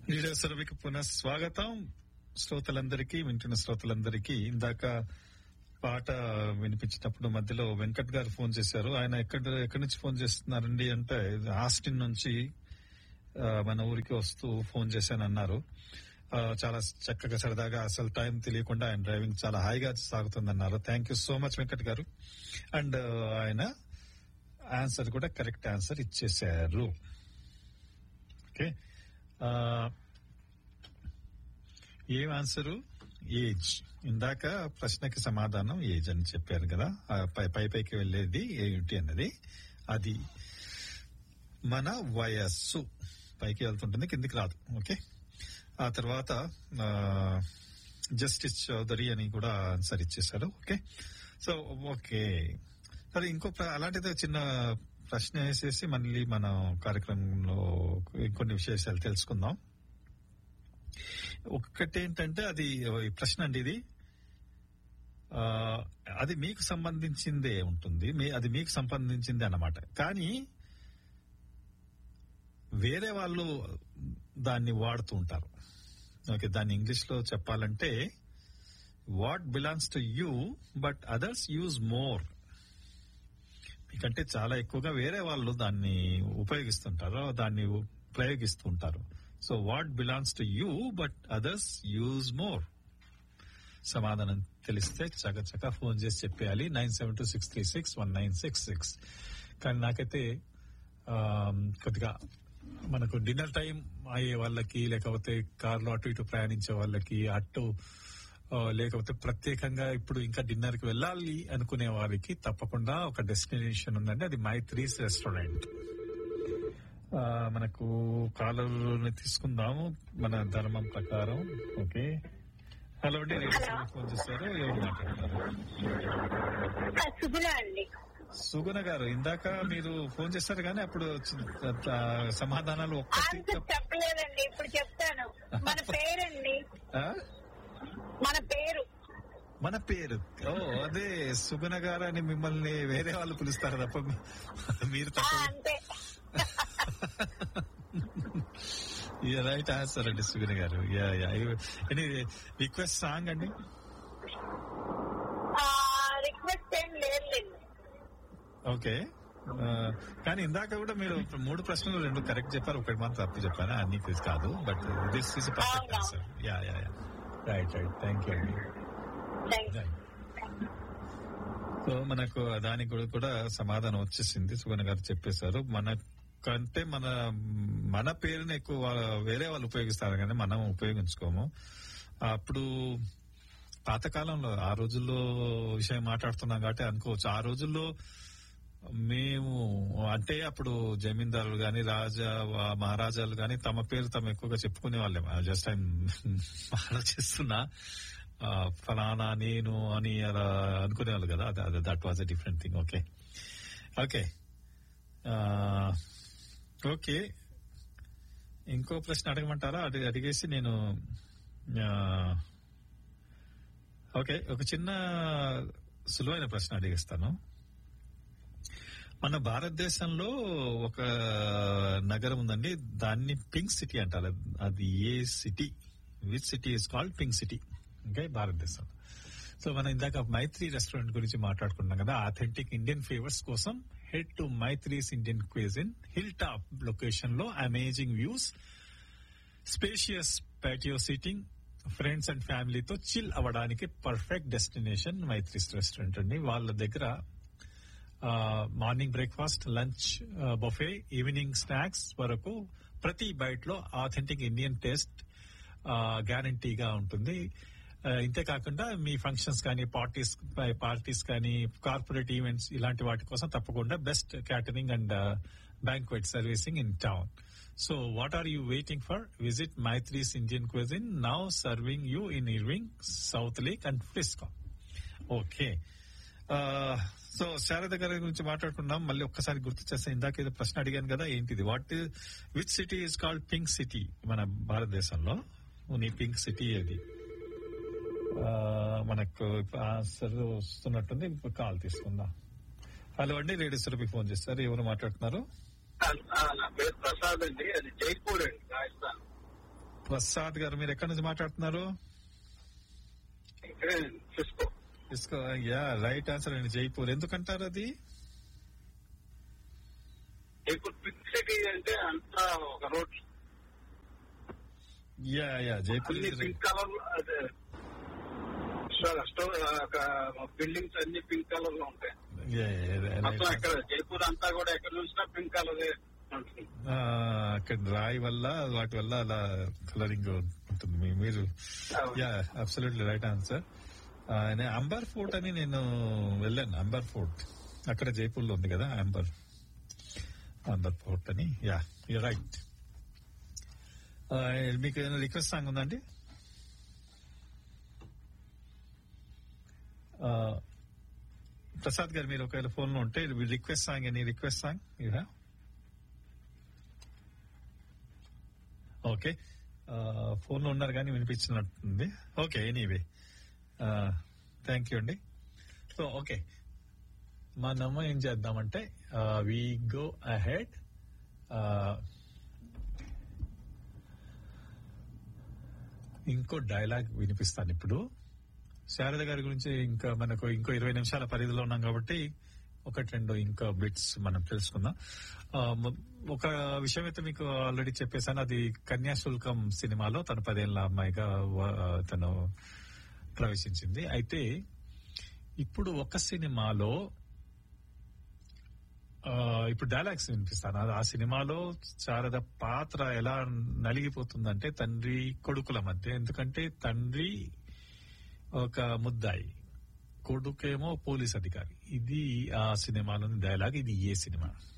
Leader సర్వీకి పునః స్వాగతం శ్రోతలందరికీ వింటున్న శ్రోతలందరికీ ఇందాక పాట వినిపించినప్పుడు మధ్యలో వెంకట్ గారు ఫోన్ చేశారు ఆయన ఎక్కడ ఎక్కడి నుంచి ఫోన్ చేస్తున్నారండి అంటే ఆస్టిన్ నుంచి ఆ, మన ఊరికి వస్తూ ఫోన్ చేశాను అన్నారు ఆ, చాలా చక్కగా సరదాగా అసలు టైం తెలియకుండా ఆయన డ్రైవింగ్ చాలా హాయిగా సాగుతుందన్నారు thank you so much Venkat గారు అండ్ ఆయన ఆన్సర్ కూడా కరెక్ట్ ఆన్సర్ ఇచ్చేశారు ఓకే ఆ, ఏం ఆన్సరు ఏజ్ ఇందాక ప్రశ్నకి సమాధానం ఏజ్ అని చెప్పారు కదా ఆ పై పై పైకి వెళ్ళేది ఏమిటి అన్నది అది మన వయస్సు పైకి వెళ్తుంటుంది కిందికి రాదు ఓకే ఆ తర్వాత ఆ, జస్టిస్ చౌదరి అని కూడా ఆన్సర్ ఇచ్చేశారు ఓకే సో ఓకే సరే ఇంకో ప్ర- అలాంటిది చిన్న ప్రశ్న వేసేసి మళ్ళీ మన కార్యక్రమంలో ఇంకొన్ని విశేషాలు తెలుసుకుందాం ఒక్కటేంటంటే అది ఈ ప్రశ్న అండి ఇది ఆ, అది మీకు సంబంధించిందే ఉంటుంది మీ అది మీకు సంబంధించిందే అన్నమాట కానీ వేరే వాళ్ళు దాన్ని వాడుతూ ఉంటారు ఓకే దాన్ని ఇంగ్లీష్ లో చెప్పాలంటే what belongs to you but others use more మీకంటే చాలా ఎక్కువగా వేరే వాళ్ళు దాన్ని ఉపయోగిస్తుంటారు దాన్ని ప్రయోగిస్తూ ఉంటారు so what belongs to you but others use more సమాధానం తెలిస్తే చక చక ఫోన్ చేసి చెప్పేయాలి nine seven two six three six one nine six six కానీ నాకైతే ఆ, కొద్దిగా మనకు డిన్నర్ టైం అయ్యే వాళ్ళకి లేకపోతే కార్లో అటు ఇటు ప్రయాణించే వాళ్ళకి అటు ఆ, లేకపోతే ప్రత్యేకంగా ఇప్పుడు ఇంకా డిన్నర్ కి వెళ్ళాలి అనుకునే వారికి తప్పకుండా ఒక డెస్టినేషన్ ఉందండి అది మైత్రీస్ రెస్టారెంట్ ఆ, మనకు కాలర్ని తీసుకుందాము మన ధర్మం ప్రకారం ఓకే హలో అండి రేడియో స్టేషన్ ఫోన్ చేశారు ఎవరు మాట్లాడతారు సుగుణ అండి సుగుణ గారు ఇందాక మీరు ఫోన్ చేశారు కానీ అప్పుడు చి- ఆ, సమాధానాలు ఒక్కటి ఆన్సర్ చెప్పలేదండి ఇప్పుడు చెప్తాను మన పేరండి ఆ? మన పేరు మన పేరు ఓ అదే సుగుణ గారు అని మిమ్మల్ని వేరే వాళ్ళు పిలుస్తారు తప్ప మీ- మీరు ఆ, తప్ప అంతే రైట్ ఆన్సర్ అండి సుగుణ గారు ఎనీ రిక్వెస్ట్ సాంగ్ అండి రిక్వెస్ట్ ఏం లేదులేండి ఓకే ఆ, కానీ ఇందాక కూడా మీరు మూడు ప్రశ్నలు రెండు కరెక్ట్ చెప్పారు ఒకటి మాత్రం తప్పు చెప్పాను అన్ని quiz కాదు బట్ దిస్ ఇస్ పర్ఫెక్ట్ అవునా. Answer yeah yeah yeah right right thank you అండి థ్యాంక్ సో మనకు దానికి కూడా కూడా సమాధానం వచ్చేసింది సుగణ గారు చెప్పేశారు మన కంటే మన మన పేరుని ఎక్కువ వా- వేరే వాళ్ళు ఉపయోగిస్తారు కానీ మనం ఉపయోగించుకోము అప్పుడు పాతకాలంలో ఆ రోజుల్లో విషయం మాట్లాడుతున్నాం కాబట్టి అనుకోవచ్చు ఆ రోజుల్లో మేము అంటే అప్పుడు జమీందారులు గాని రాజా వా- మహారాజాలు గాని తమ పేరు తమ ఎక్కువగా చెప్పుకునే వాళ్ళే జస్ట్ ఐ ఆలోచిస్తున్నా ఆ, ఫలానా నేను అని అలా అనుకునేవాళ్ళు కదా అది that was a different thing okay okay okay ఇంకో ప్రశ్న అడగమంటారా అడి అడిగేసి నేను ఆ, ఓకే ఒక చిన్న సులువైన ప్రశ్న అడిగేస్తాను మన భారతదేశంలో ఒక నగరం ఉందండి దాన్ని పింక్ సిటీ అంటారు అది ఏ city which city is called pink city okay భారతదేశం సో మనం ఇందాక మైత్రి రెస్టారెంట్ గురించి మాట్లాడుకున్నాం కదా ఆథెంటిక్ ఇండియన్ ఫ్లేవర్స్ కోసం head to Maitri's Indian cuisine hilltop location లో amazing views spacious patio seating friends and ఫ్యామిలీతో చిల్ అవ్వడానికి పర్ఫెక్ట్ డెస్టినేషన్ మైత్రీస్ రెస్టారెంట్ అండి వాళ్ళ దగ్గర morning breakfast lunch buffet evening snacks వరకు ప్రతి బైట్ లో ఆథెంటిక్ ఇండియన్ టేస్ట్ గ్యారంటీగా ఉంటుంది ఆ, ఇంతే కాకుండా మీ ఫంక్షన్స్ కానీ పార్టీస్ పార్టీస్ కానీ కార్పొరేట్ ఈవెంట్స్ ఇలాంటి వాటి కోసం తప్పకుండా best catering and banquet servicing in town so what are you waiting for visit Maitri's Indian cuisine now serving you in Irving Southlake and Frisco okay so Sharada గారి గురించి మాట్లాడుకున్నాం మళ్ళీ ఒక్కసారి గుర్తు చేస్తే ఇందాక ఏదో ప్రశ్న అడిగాను కదా ఏంటిది what which city is called pink city మన భారతదేశంలో నీ పింక్ సిటీ అది ఆ, మనకు ఆన్సర్ వస్తున్నట్టుంది ఇప్పుడు కాల్ తీసుకుందాం హలో అండి రేడియో సురభి ఫోన్ చేస్తారు ఎవరు మాట్లాడుతున్నారు నా పేరు ప్రసాద్ అండి అది జైపూర్ అండి రాజస్థాన్ ప్రసాద్ గారు మీరు ఎక్కడి నుంచి మాట్లాడుతున్నారు ఇక్కడే చూసుకో ఇస్కో యా రైట్ ఆన్సర్ అండి జైపూర్ ఎందుకంటారు అది ఇప్పుడు పిక్ సిటీ అంటే అంతా ఒక రోడ్ యా యా జైపూర్ అన్ని is పింక్ కలర్ అదే స్టోర్ బిల్డింగ్స్ అన్ని పింక్ కలర్ లో ఉంటాయి Yeah, yeah, yeah, మొత్తం right. ఇక్కడ జైపూర్ అంతా కూడా ఎక్కడ చూసినా పింక్ కలర్ ఉంటుంది ఆ, అక్కడ రాయి వల్ల వాటి వల్ల అలా కలరింగ్ ఉంటుంది మీ- మీరు yeah absolutely right answer Amber fort అని నేను వెళ్ళాను అంబర్ ఫోర్ట్ అక్కడ జైపూర్ లో ఉంది కదా అంబర్ అంబర్ ఫోర్ట్ అని యా యూ రైట్ మీకు ఏదైనా రిక్వెస్ట్ సాంగ్ ఉందండి ఆ, ప్రసాద్ గారు మీరు ఒకవేళ ఫోన్ లో ఉంటే request song any request song you have okay phone లో ఉన్నారు కానీ వినిపించినట్టుంది ఓకే ఎనీవే థ్యాంక్ యూ అండి సో ఓకే మనము ఏం చేద్దామంటే వి గో అహెడ్ ఇంకో డైలాగ్ వినిపిస్తాను ఇప్పుడు శారద గారి గురించి ఇంకా మనకు ఇంకో ఇరవై నిమిషాల పరిధిలో ఉన్నాం కాబట్టి ఒకటి రెండు ఇంకా బిట్స్ మనం తెలుసుకుందాం ఆ, ము- ఒక విషయం అయితే మీకు ఆల్రెడీ చెప్పేశాను అది కన్యాశుల్కం సినిమాలో తను పదేళ్ల అమ్మాయిగా వ- తను ప్రవేశించింది అయితే ఇప్పుడు ఒక సినిమాలో ఆ, ఇప్పుడు డైలాగ్స్ వినిపిస్తాను అది ఆ సినిమాలో శారద పాత్ర ఎలా నలిగిపోతుందంటే తండ్రి కొడుకుల మధ్య ఎందుకంటే తండ్రి ఒక ముద్దాయి కొడుకేమో పోలీస్ అధికారి ఇది ఆ సినిమాలోని డైలాగ్ ఇది ఏ సినిమా